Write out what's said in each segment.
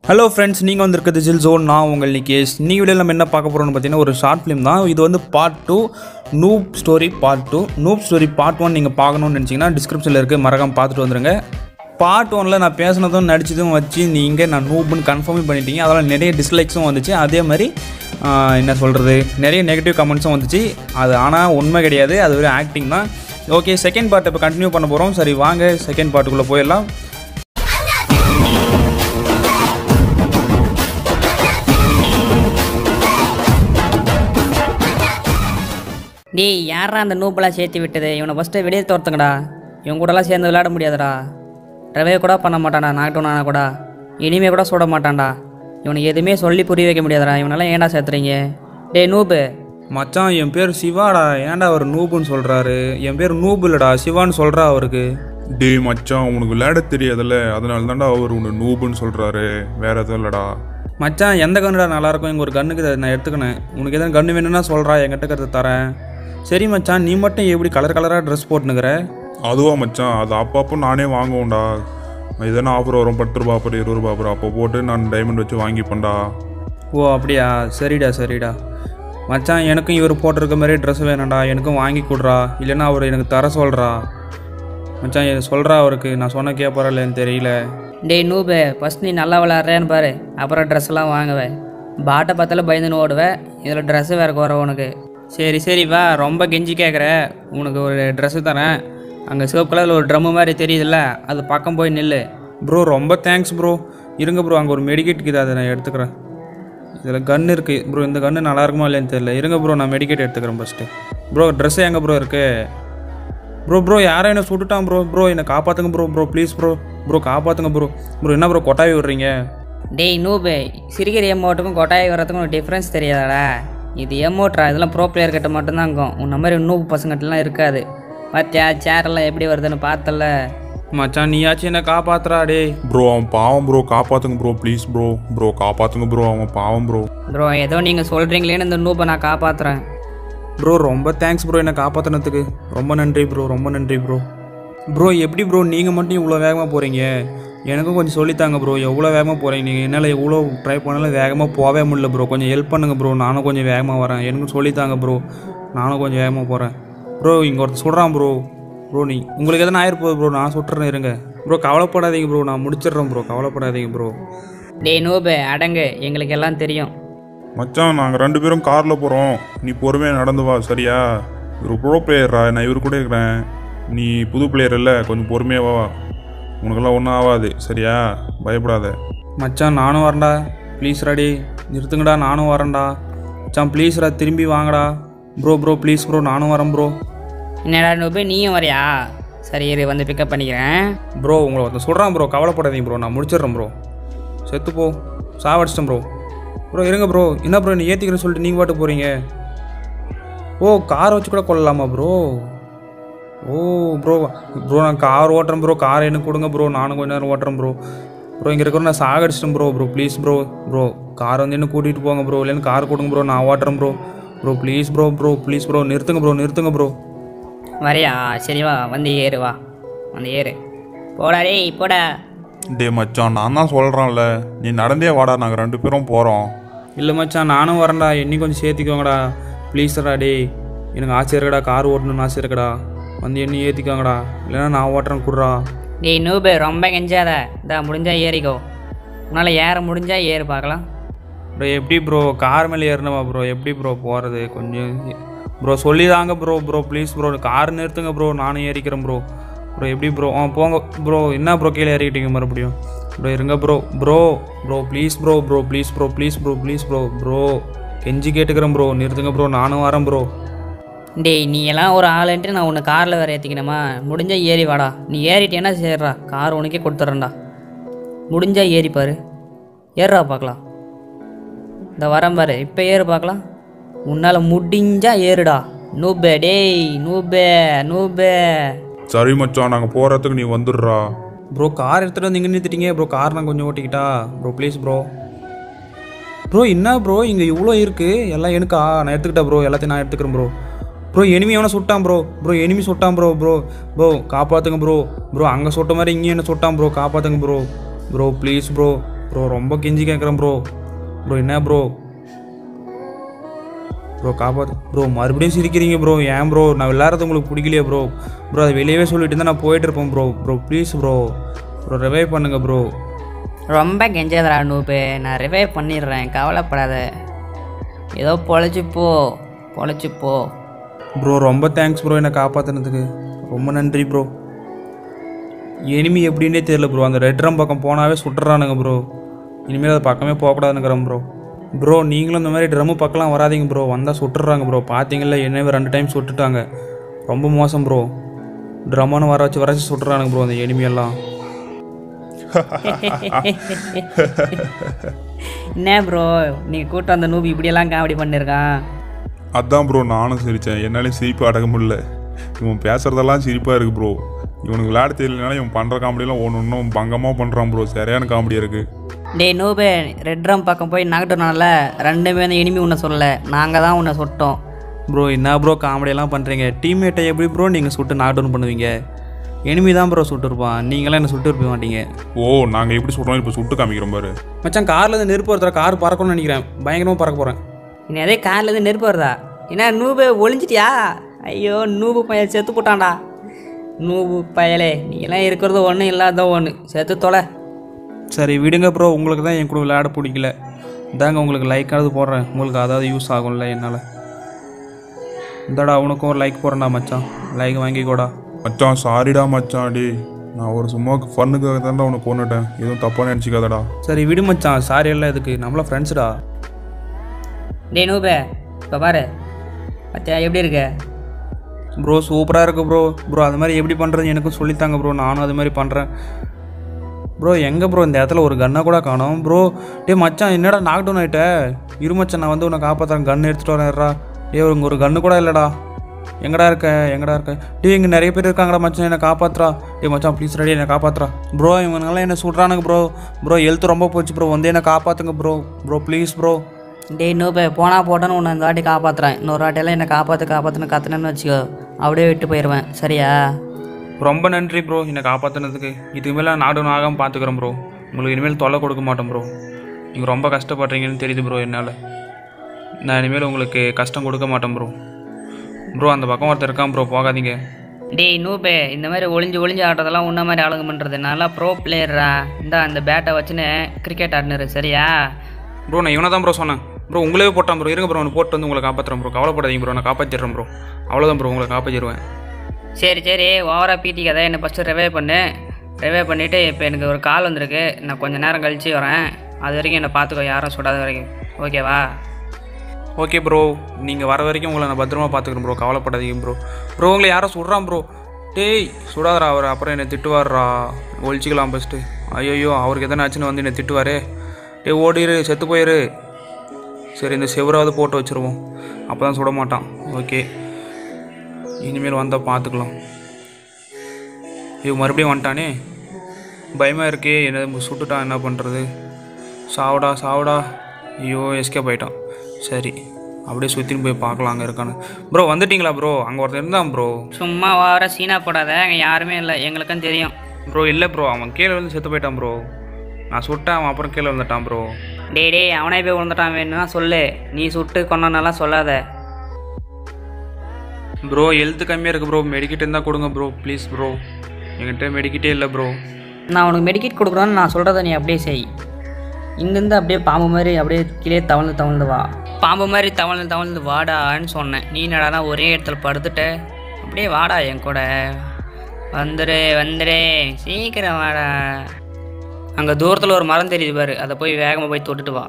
hello friends நீங்கள் வந்திருக்கிறது ஜில் ஜோன் நான் உங்கள் நிகேஷ் நீங்கள் வீடியோ நம்ம என்ன பார்க்க போகிறோம்னு பார்த்தீங்கன்னா ஒரு ஷார்ட் ஃபிலிம் தான் இது வந்து part two noob story part two noob story part one நீங்கள் பார்க்கணும்னு நினச்சிங்கன்னா டிஸ்கிரிப்ஷனில் இருக்குது மறக்காம பார்த்துட்டு வந்துருங்க பார்ட் ஒனில் நான் பேசினதும் நடிச்சதும் வச்சு நீங்கள் நான் நூப்னு கன்ஃபார்ம் பண்ணிட்டீங்க அதெல்லாம் நிறைய டிஸ்லைக்ஸும் வந்துச்சு அதே மாதிரி ஆஹ், என்ன சொல்கிறது நிறைய நெகட்டிவ் கமெண்ட்ஸும் வந்துச்சு அது ஆனால் உண்மை கிடையாது அது ஒரு ஆக்டிங் தான் ஓகே செகண்ட் பார்ட் இப்போ கண்டினியூ பண்ண போகிறோம் சரி வாங்க செகண்ட் பார்ட்டுக்குள்ளே போயிடலாம் டேய் யாரா அந்த நூப்பெல்லாம் சேர்த்து விட்டது இவனை ஃபஸ்ட்டு வெளியே தோர்த்துங்கடா இவன் கூடலாம் சேர்ந்து விளையாட முடியாதுடா ரவே கூட பண்ண மாட்டான்டா நாக் டவுன் ஆனால் கூட இனிமே கூட சுட மாட்டான்டா இவனுக்கு எதுவுமே சொல்லி புரிய வைக்க முடியாதுடா இவனெல்லாம் ஏன்டா சேர்த்துறீங்க டேய் நூபு மச்சான் என் பேர் சிவாடா ஏன்டா அவர் நூபுன்னு சொல்கிறாரு என் பேர் நூபு இல்லடா சிவான்னு சொல்கிறா அவருக்கு டேய் மச்சான் உனக்கு விளையாட தெரியாதுல்ல அதனால தான்டா அவர் உன்னை நூபுன்னு சொல்றாரு வேற எதுவும் இல்லடா மச்சான் எந்த கன்னுடா நல்லாயிருக்கும் இங்கே ஒரு கன்னுக்கு இதை நான் எடுத்துக்கினேன் உனக்கு எதாவது கன்று வேணும்னா சொல்கிறா என்கிட்ட கருத்து தரேன் சரி மச்சான் நீ மட்டும் எப்படி கலர் கலராக ட்ரெஸ் போட்டுனுக்கிற அதுவா மச்சான் அது அப்பப்போ நானே வாங்குவேன்டா எதனா ஆஃபர் வரும் பத்து ரூபா அப்புறம் இருபது ரூபா அப்புறம் அப்போ போட்டு நான் டைமண்ட் வச்சு வாங்கிப்பேன்டா ஓ அப்படியா சரிடா சரிடா மச்சான் எனக்கும் இவர் போட்டிருக்க மாதிரி ட்ரெஸ் வேணும்டா எனக்கும் வாங்கி கொடுறா இல்லைன்னா அவர் எனக்கு தர சொல்கிறா மச்சான் இது சொல்கிறா அவருக்கு நான் சொன்ன கேட்பாரா இல்லைன்னு தெரியல டேய் நூபு ஃபஸ்ட் நீ நல்லா விளாட்றேன்னு பாரு அப்புறம் ட்ரெஸ்லாம் வாங்குவேன் பாட்டை பார்த்தாலும் பயந்துன்னு ஓடுவேன் இதில் ட்ரெஸ்ஸு வேறு குறை உனக்கு சரி சரி வா ரொம்ப கெஞ்சி கேட்குற உனக்கு ஒரு ட்ரெஸ்ஸு தரேன் அங்கே சிவப்பு கலரில் ஒரு ட்ரம்மு மாதிரி தெரியுதுல்ல அது பக்கம் போய் நில்லு ப்ரோ ரொம்ப தேங்க்ஸ் ப்ரோ இருங்க ப்ரோ அங்கே ஒரு மெடிக்கேட் இருக்குது அதை நான் எடுத்துக்கிறேன் இதில் கன் இருக்குது ப்ரோ இந்த கன்று நல்லா இருக்குமா இல்லைன்னு தெரியல இருங்க ப்ரோ நான் மெடிக்கேட் எடுத்துக்கிறேன் ஃபஸ்ட்டு ப்ரோ ட்ரெஸ் எங்கே ப்ரோ இருக்கு ப்ரோ ப்ரோ யாரும் என்ன சுட்டுட்டான் ப்ரோ ப்ரோ என்னை காப்பாற்றுங்க bro bro please bro bro காப்பாற்றுங்க ப்ரோ ப்ரோ என்ன ப்ரோ கொட்டாவி விடுறீங்க டேய் நூபு சிறுகிரி எமௌண்ட்டுக்கும் கொட்டாய் வரத்துக்கும் ஒரு டிஃப்ரென்ஸ் தெரியாதாடா இது எமௌண்ட்ரா இதெல்லாம் ப்ரோ பிளேயர் கிட்ட மட்டும்தான் இருக்கும் உன்ன மாதிரி நூபு பசங்கிட்டலாம் இருக்காது பார்த்தியா சேரெல்லாம் எப்படி வருதுன்னு பார்த்தல மச்சான் நீயாச்சும் என்ன காப்பாத்துறா டேய் ப்ரோ அவன் பாவம் ப்ரோ காப்பாத்துங்க ப்ரோ ப்ளீஸ் ப்ரோ ப்ரோ காப்பாத்துங்க ப்ரோ அவன் பாவம் ப்ரோ ப்ரோ ஏதோ நீங்கள் சொல்கிறீங்களேன்னு இந்த நூபை நான் காப்பாற்றுறேன் ப்ரோ ரொம்ப தேங்க்ஸ் ப்ரோ என்னை காப்பாற்றினதுக்கு ரொம்ப நன்றி ப்ரோ ரொம்ப நன்றி ப்ரோ ப்ரோ எப்படி ப்ரோ நீங்கள் மட்டும் இவ்வளோ வேகமாக போகிறீங்க எனக்கும் கொஞ்சம் சொல்லித்தாங்க ப்ரோ எவ்வளோ வேகமாக போகிறீங்க நீங்கள் என்னால் எவ்வளோ ட்ரை பண்ணாலும் வேகமாக போகவே முடியல ப்ரோ கொஞ்சம் ஹெல்ப் பண்ணுங்கள் ப்ரோ நானும் கொஞ்சம் வேகமாக வரேன் எனக்கும் சொல்லித்தாங்க ப்ரோ நானும் கொஞ்சம் வேகமாக போகிறேன் ப்ரோ இங்கே ஒருத்தர் சொல்கிறான் ப்ரோ ப்ரோ நீ உங்களுக்கு எதனா ஆயிருப்போகுது ப்ரோ நான் சுட்டுறேன் இருங்க ப்ரோ கவலைப்படாதீங்க ப்ரோ நான் முடிச்சிடுறேன் ப்ரோ கவலைப்படாதீங்க ப்ரோ டேய் நூபு அடங்கு எங்களுக்கு எல்லாம் தெரியும் மச்சான் நாங்கள் ரெண்டு பேரும் காரில் போகிறோம் நீ பொறுமையாக நடந்து வா சரியா இவர் ப்ரோ பிளேயரா நான் இவர் கூட இருக்கிறேன் நீ புது பிளேயர் இல்லை கொஞ்சம் பொறுமையாக வா உனக்கெல்லாம் ஒன்றும் ஆகாது சரியா பயப்படாத மச்சான் நானும் வரேன்டா ப்ளீஸ் ராடி நிறுத்துங்கடா நானும் வரேன்டா மச்சான் ப்ளீஸ்ரா திரும்பி வாங்கடா ப்ரோ ப்ரோ ப்ளீஸ் ப்ரோ நானும் வரேன் ப்ரோ என்னடா நூபு நீயும் வரியா சரி இரு வந்து பிக்கப் பண்ணிக்கிறேன் ப்ரோ உங்களை ஒருத்தன் சொல்கிறான் ப்ரோ கவலைப்படாதீங்க ப்ரோ நான் முடிச்சிடுறேன் ப்ரோ செத்து போ சாவடிச்சிட்டேன் ப்ரோ ப்ரோ இருங்க ப்ரோ என்ன ப்ரோ நீ ஏற்றிக்கிறேன்னு சொல்லிட்டு நீங்கள் பாட்டு போகிறீங்க ஓ கார் வச்சு கூட கொள்ளலாமா ப்ரோ ஓ ப்ரோ ப்ரோ நான் கார் ஓட்டுறேன் ப்ரோ கார் எனக்கு கொடுங்க ப்ரோ நானும் கொஞ்ச நேரம் ஓட்டுறேன் ப்ரோ ப்ரோ இங்கே இருக்கிற நான் சாகடிச்சிட்டேன் bro bro please bro bro car வந்து என்ன கூட்டிகிட்டு போங்க ப்ரோ இல்லைன்னு கார் கொடுங்க ப்ரோ நான் ஓட்டுறேன் bro bro please bro bro please bro நிறுத்துங்க ப்ரோ நிறுத்துங்க ப்ரோ வரியா சரி வா வந்து ஏறு வா வந்து ஏறு போடா டேய் போடா டே மச்சான் நான் தான் சொல்கிறேன்ல நீ நடந்தே வாடா நாங்கள் ரெண்டு பேரும் போகிறோம் இல்லை மச்சான் நானும் வரேன்டா என்னையும் கொஞ்சம் சேர்த்திக்கோங்கடா ப்ளீஸ்டா டேய் எனக்கு ஆசை இருக்குடா கார் ஓட்டணும்னு ஆசை இருக்குடா வந்து என்னையும் ஏற்றிக்கோங்கடா இல்லைன்னா நான் ஓட்டுறேன் குடுறா டேய் நூபு ரொம்ப கெஞ்சாத இதா முடிஞ்சா ஏறிக்கோ உன்னால் ஏற முடிஞ்சா ஏறு பார்க்கலாம் ப்ரோ எப்படி ப்ரோ கார் மேலே ஏறணுமா ப்ரோ எப்படி ப்ரோ போகிறது கொஞ்சம் ப்ரோ சொல்லிதாங்க bro bro please bro car நிறுத்துங்க ப்ரோ நானும் ஏறிக்கிறேன் ப்ரோ ப்ரோ எப்படி ப்ரோ ஆ போங்க ப்ரோ என்ன ப்ரோ கீழே ஏறிக்கிட்டீங்க மறுபடியும் ப்ரோ இருங்க bro bro bro please bro bro please bro please bro please bro bro கெஞ்சி கேட்டுக்கிறேன் ப்ரோ நிறுத்துங்க ப்ரோ நானும் வரேன் ப்ரோ டேய் நீ எல்லாம் ஒரு ஆளுன்ட்டு நான் உன்னை காரில் வேறு ஏற்றிக்கணுமா முடிஞ்சா ஏறி வாடா நீ ஏறிட்டேன்னா சரிடா கார் உனக்கே கொடுத்துட்றேன்டா முடிஞ்சா ஏறி பாரு ஏறுறா பார்க்கலாம் இந்த வரேன் பாரு இப்போ ஏறு பார்க்கலாம் உன்னால் முடிஞ்சா ஏறுடா நூபே டேய் நூபே நூபே சரி மச்சான் நாங்கள் போகிறதுக்கு நீ வந்துடுறா ப்ரோ கார் எடுத்துகிட்டு வந்து இங்கே நிறுத்திட்டீங்க ப்ரோ கார் நான் கொஞ்சம் ஓட்டிக்கிட்டா ப்ரோ ப்ளீஸ் ப்ரோ ப்ரோ என்ன ப்ரோ இங்கே இவ்வளோ இருக்குது எல்லாம் எனக்கா நான் எடுத்துக்கிட்டேன் ப்ரோ எல்லாத்தையும் நான் எடுத்துக்கிறேன் ப்ரோ ப்ரோ எனிமி எவனை சுட்டான் ப்ரோ ப்ரோ எனிமி சுட்டான் ப்ரோ ப்ரோ ப்ரோ காப்பாற்றுங்க ப்ரோ ப்ரோ அங்கே சுட்ட மாதிரி இங்கே என்ன சுட்டான் ப்ரோ காப்பாற்றுங்க bro bro please bro bro ரொம்ப கெஞ்சி கேட்குறேன் ப்ரோ ப்ரோ என்ன ப்ரோ ப்ரோ காப்பாத்து ப்ரோ மறுபடியும் சிரிக்கிறீங்க ப்ரோ ஏன் ப்ரோ நான் விளையாடுறது உங்களுக்கு பிடிக்கலையே ப்ரோ ப்ரோ அதை வெளியவே சொல்லிட்டு இருந்தால் நான் போயிட்டு இருப்பேன் bro bro please bro bro revive பண்ணுங்க ப்ரோ ரொம்ப கெஞ்சாதடா நூபு நான் ரிவைவ் பண்ணிடுறேன் கவலைப்படாத ஏதோ பொழைச்சி போ பொழைச்சி போ ப்ரோ ரொம்ப தேங்க்ஸ் ப்ரோ என்னை காப்பாற்றினதுக்கு ரொம்ப நன்றி ப்ரோ எனிமி எப்படின்னே தெரியல ப்ரோ அந்த ரெட் ரம் பக்கம் போனாவே சுட்டுறானுங்க ப்ரோ இனிமேல் அதை பக்கமே போகக்கூடாதுங்கிறேன் ப்ரோ ப்ரோ நீங்களும் இந்த மாதிரி ட்ரம்மு பக்கம்லாம் வராதீங்க ப்ரோ வந்தால் சுட்டுறாங்க ப்ரோ பார்த்தீங்களா என்னவே ரெண்டு டைம் சுட்டுட்டாங்க ரொம்ப மோசம் ப்ரோ ட்ரம்மானு வர வச்சு வர வச்சு சுட்டுறானுங்க ப்ரோ அந்த எனிமியெல்லாம் என்ன ப்ரோ நீங்கள் கூட்டம் அந்த நூபி இப்படியெல்லாம் காமெடி பண்ணியிருக்கான் அதான் ப்ரோ நானும் சிரித்தேன் என்னாலையும் சிரிப்பு அடக்க முடியல இவன் பேசுகிறதெல்லாம் சிரிப்பாக இருக்குது ப்ரோ இவனுக்கு விளையாட தெரியலனால இவன் பண்ணுற காமெடியெல்லாம் ஒன்று ஒன்றும் பங்கமாக பண்ணுறான் ப்ரோ சரியான காமெடியாக இருக்குது டேய் நூபு ரெட் ரம் பக்கம் போய் நகட்டுனால ரெண்டுமே அந்த இனிமே உன்னை சொல்லலை நாங்கள் தான் உன்னை சுட்டோம் ப்ரோ என்ன ப்ரோ காமெடியெல்லாம் பண்ணுறீங்க டீம்மேட்டை எப்படி ப்ரோ நீங்கள் சுட்டு நாக் டவுன் பண்ணுவீங்க எனிமி தான் ப்ரோ சுட்டுருப்பான் நீங்களாம் என்ன சுட்டு இருப்ப மாட்டீங்க ஓ நாங்கள் எப்படி சொல்கிறோம் இப்போ சுட்டு காமிக்கிறோம் பாரு மச்சான் கார்ல இருந்து நெருப்பு ஒருத்தர கார் பறக்கணும்னு நினைக்கிறேன் பயங்கரமாக பறக்க போகிறேன் நீ அதே கார்லேருந்து நெருப்பு வருதா என்ன நூபு ஒளிஞ்சிட்டியா ஐயோ நூபு பயல் செத்து போட்டான்டா நூபு பயலே நீங்களாம் இருக்கிறது ஒன்றும் இல்லாத ஒன்று செத்து தொலை சரி விடுங்க ப்ரோ உங்களுக்கு தான் என் கூட விளையாட பிடிக்கல இதாங்க உங்களுக்கு லைக்காவது போடுறேன் உங்களுக்கு அதாவது யூஸ் ஆகும்ல என்னால் இந்தாடா உனக்கும் ஒரு லைக் போடுறேன்டா மச்சான் லைக் வாங்கிக்கோடா மச்சான் சாரிடா மச்சான் டே நான் ஒரு சும்மா ஃபன்னுக்காக தான்டா உன்னை கொண்டுட்டேன் எதுவும் தப்பாக நினச்சிக்காதடா சரி விடு மச்சான் சாரி எல்லாம் எதுக்கு நம்மள ஃப்ரெண்ட்ஸ்டா டேய் நூபே இப்போ பாரு மத்தியா எப்படி இருக்க ப்ரோ சூப்பராக இருக்கு ப்ரோ ப்ரோ அது மாதிரி எப்படி பண்ணுறது எனக்கும் சொல்லித்தாங்க ப்ரோ நானும் அது மாதிரி பண்ணுறேன் ப்ரோ எங்கே ப்ரோ இந்த இடத்துல ஒரு கன்னை கூட காணோம் ப்ரோ டேய் மச்சான் என்னடா நாக் டவுன் ஆகிட்ட இரு மச்சான் நான் வந்து உன்னை காப்பாற்றுறேன் கன் எடுத்துகிட்டு வரேன்டா டேய் இங்கே ஒரு கன்று கூட இல்லைடா எங்கடா இருக்க எங்கடா இருக்க டேய் இங்கே நிறைய பேர் இருக்காங்கடா மச்சான் என்னை காப்பாத்துறா டேய் மச்சான் ப்ளீஸ் ரெடி என்னை காப்பாத்துறா ப்ரோ இவங்கெல்லாம் என்ன சுடுறானுங்க ப்ரோ ப்ரோ ஹெல்த் ரொம்ப போச்சு ப்ரோ வந்து என்னை காப்பாற்றுங்க ப்ரோ ப்ரோ ப்ளீஸ் ப்ரோ டேய் நூபே போனா போட்டோன்னு உன்னை இந்த வாட்டி காப்பாற்றுறேன் இன்னொரு வாட்டியெல்லாம் என்னை காப்பாற்று காப்பாற்றுன்னு கத்துனேன்னு வச்சுக்கோ அப்படியே விட்டு போயிடுவேன் சரியா ரொம்ப நன்றி ப்ரோ என்னை காப்பாற்றினதுக்கு இதுக்கு மேலே நாடு ஆகாமல் பார்த்துக்குறேன் ப்ரோ உங்களுக்கு இனிமேல் தொல்லை கொடுக்க மாட்டேன் ப்ரோ நீங்கள் ரொம்ப கஷ்டப்படுறீங்கன்னு தெரியுது ப்ரோ என்னால் நான் இனிமேல் உங்களுக்கு கஷ்டம் கொடுக்க மாட்டேன் ப்ரோ ப்ரோ அந்த பக்கம் ஒருத்தர் இருக்கான் ப்ரோ போகாதீங்க டேய் நூபே இந்த மாதிரி ஒளிஞ்சு ஒளிஞ்சு ஆடுறதெல்லாம் உன்ன மாதிரி ஆளுங்க பண்ணுறது நல்லா ப்ரோ பிளேயரா இந்தா அந்த பேட்டை வச்சுன்னு கிரிக்கெட் ஆடினாரு சரியா ப்ரோ நான் இவனை தான் ப்ரோ சொன்னேன் ப்ரோ உங்களே போட்டான் ப்ரோ இருங்க ப்ரோ அவனை போட்டு வந்து உங்களை காப்பாற்றுறேன் ப்ரோ கவலைப்படாதீங்க ப்ரோ நான் காப்பாற்றிடுறேன் ப்ரோ அவ்வளோதான் ப்ரோ உங்களை காப்பாற்றிடுவேன் சரி சரி ஓவரா பீட்டி கதை என்னை ஃபஸ்ட்டு ரிவே பண்ணு ரிவே பண்ணிவிட்டு இப்போ எனக்கு ஒரு கால் வந்திருக்கு நான் கொஞ்ச நேரம் கழிச்சு வரேன் அது வரைக்கும் என்னை பார்த்துக்கோ யாரும் சுடாத வரைக்கும் ஓகேவா ஓகே ப்ரோ நீங்கள் வர வரைக்கும் உங்களை நான் பத்திரமா பார்த்துக்கிறேன் ப்ரோ கவலைப்படாதீங்க ப்ரோ ப்ரோ உங்களை யாரோ சுடுறான் ப்ரோ டேய் சுடாதரா அவர் அப்புறம் என்னை திட்டுவார்ரா ஒழிச்சிக்கலாம் ஃபஸ்ட்டு ஐயோ அவருக்கு எதனா ஆச்சுன்னு வந்து என்னை திட்டுவாரே டேய் ஓடிரு செத்து போயிரு சரி இந்த செவராவது போட்டு வச்சுருவோம் அப்போ தான் சுட மாட்டான் ஓகே இனிமேல் வந்தால் பார்த்துக்கலாம் ஐயோ மறுபடியும் வந்துட்டானே பயமாக இருக்கே என்ன சுட்டுட்டான் என்ன பண்ணுறது சாவடா சாவடா ஐயோ எஸ்கேப் ஆயிட்டான் சரி அப்படியே சுற்றின்னு போய் பார்க்கலாம் அங்கே இருக்கான்னு ப்ரோ வந்துட்டீங்களா ப்ரோ அங்கே ஒருத்தன் இருந்தான் ப்ரோ சும்மா ஓவரா சீனா போடாத அங்கே யாருமே இல்லை எங்களுக்கும் தெரியும் ப்ரோ இல்லை ப்ரோ அவன் கீழே வந்து செத்து போயிட்டான் ப்ரோ நான் சுட்டேன் அவன் அப்புறம் கீழே வந்துட்டான் ப்ரோ டேய் டேய் அவனே போய் விழுந்துட்டான் வேணும்னா சொல்லு நீ சுட்டு கொண்டானெல்லாம் சொல்லாத ப்ரோ ஹெல்த் கம்மியாக இருக்குது ப்ரோ மெடிக்கிட் இருந்தால் கொடுங்க ப்ரோ ப்ளீஸ் ப்ரோ என்கிட்ட மெடிக்கிட்டே இல்லை ப்ரோ நான் உனக்கு மெடிக்கேட் கொடுக்குறோன்னு நான் சொல்கிறத நீ அப்படியே செய் இங்கேருந்து அப்படியே பாம்பு மாதிரி அப்படியே கீழே தவழ்ந்து தவழ்ந்து வா பாம்பு மாதிரி தவழ்ந்து தவழ்ந்து வாடான்னு சொன்னேன் நீ என்னடானா ஒரே இடத்துல படுத்துட்ட அப்படியே வாடா என் கூட வந்துரு வந்துரு சீக்கிரம் வாடா அங்கே தூரத்தில் ஒரு மரம் தெரியுது பாரு அதை போய் வேகமாக போய் தொட்டுட்டு வா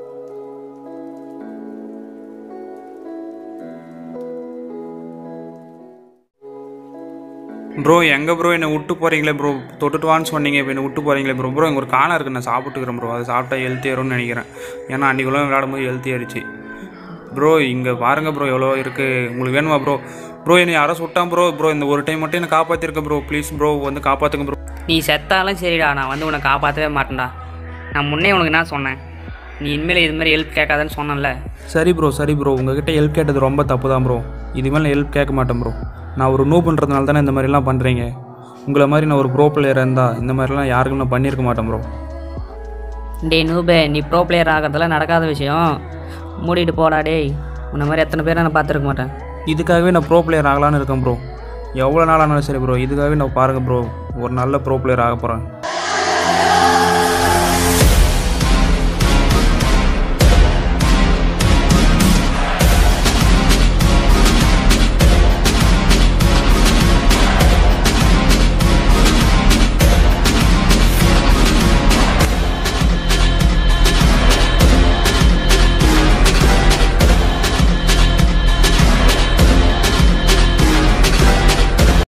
ப்ரோ எங்கே ப்ரோ என்னை விட்டு போகிறீங்களே ப்ரோ தொட்டுட்டு வான்னு சொன்னீங்க இப்போ என்னை விட்டு போகிறீங்களே ப்ரோ ப்ரோ இங்கே ஒரு காணம் இருக்குது நான் சாப்பிட்டுக்கிறேன் ப்ரோ அது சாப்பிட்டா ஹெல்த்தி ஏறும்னு நினைக்கிறேன் ஏன்னா அன்றைக்குள்ள விளையாடும் போது ஹெல்த்தி ஆயிடுச்சு ப்ரோ இங்கே பாருங்கள் ப்ரோ எவ்வளோ இருக்குது உங்களுக்கு வேணுமா ப்ரோ ப்ரோ என்னை யாரோ சுட்டான் ப்ரோ ப்ரோ இந்த ஒரு டைம் மட்டும் என்னை காப்பாற்றிருக்க ப்ரோ ப்ளீஸ் ப்ரோ வந்து காப்பாற்றுங்க ப்ரோ நீ செத்தாலும் சரிடா நான் வந்து உன்னை காப்பாற்றவே மாட்டேன்டா நான் முன்னே உனக்கு என்ன சொன்னேன் நீ இனிமேல் இது மாதிரி ஹெல்ப் கேட்காதன்னு சொன்னேன்ல சரி ப்ரோ சரி ப்ரோ உங்ககிட்ட ஹெல்ப் கேட்டது ரொம்ப தப்பு தான் ப்ரோ இனிமேல் நான் ஹெல்ப் கேட்க மாட்டேன் ப்ரோ நான் ஒரு நூப்புன்றதுனால தானே இந்த மாதிரிலாம் பண்ணுறீங்க உங்களை மாதிரி நான் ஒரு ப்ரோ பிளேயர் இருந்தால் இந்த மாதிரிலாம் யாருக்கும் நான் பண்ணியிருக்க மாட்டேன் ப்ரோ டேய் நூபே நீ ப்ரோ பிளேயர் ஆகிறதெல்லாம் நடக்காத விஷயம் மூடிட்டு போடா டேய் உன்ன மாதிரி எத்தனை பேரை நான் பார்த்துருக்க மாட்டேன் இதுக்காகவே நான் ப்ரோ பிளேயர் ஆகலான்னு இருக்கேன் ப்ரோ எவ்வளோ நாள் ஆனாலும் சரி ப்ரோ இதுக்காகவே நான் பாருங்கள் ப்ரோ ஒரு நல்ல ப்ரோ பிளேயர் ஆக போகிறேன்